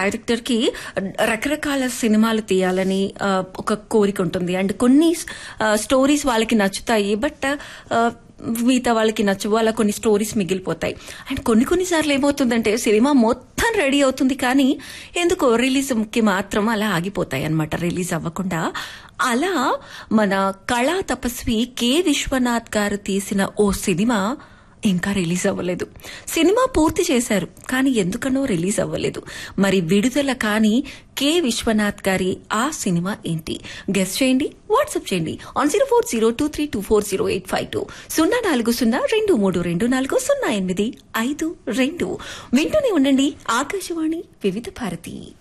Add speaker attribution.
Speaker 1: director కి రకరకాల సినిమాలు తీయాలని ఆ, ఒక కోరిక ఉంటుంది అండ్ కొన్ని స్టోరీస్ వాళ్ళకి నచ్చుతాయి బట్ మిగతా వాళ్ళకి నచ్చవు అలా కొన్ని స్టోరీస్ మిగిలిపోతాయి అండ్ కొన్ని కొన్నిసార్లు ఏమవుతుందంటే సినిమా మొత్తం రెడీ అవుతుంది కానీ ఎందుకో రిలీజ్ కి మాత్రం అలా ఆగిపోతాయి అనమాట రిలీజ్ అవ్వకుండా అలా మన కళా తపస్వి కె విశ్వనాథ్ గారు తీసిన ఓ సినిమా ఇంకా రిలీజ్ అవ్వలేదు సినిమా పూర్తి చేశారు కానీ ఎందుకనో రిలీజ్ అవ్వలేదు మరి విడుదల కానీ కె విశ్వనాథ్ గారి ఆ సినిమా ఏంటి గెస్ట్ చేయండి వాట్సాప్ చేయండి on zero four zero two three two four zero eight five two సున్నా నాలుగు సున్నా రెండు మూడు రెండు నాలుగు సున్నా ఎనిమిది ఐదు రెండు వింటూనే ఉండండి ఆకాశవాణి వివిధ భారతి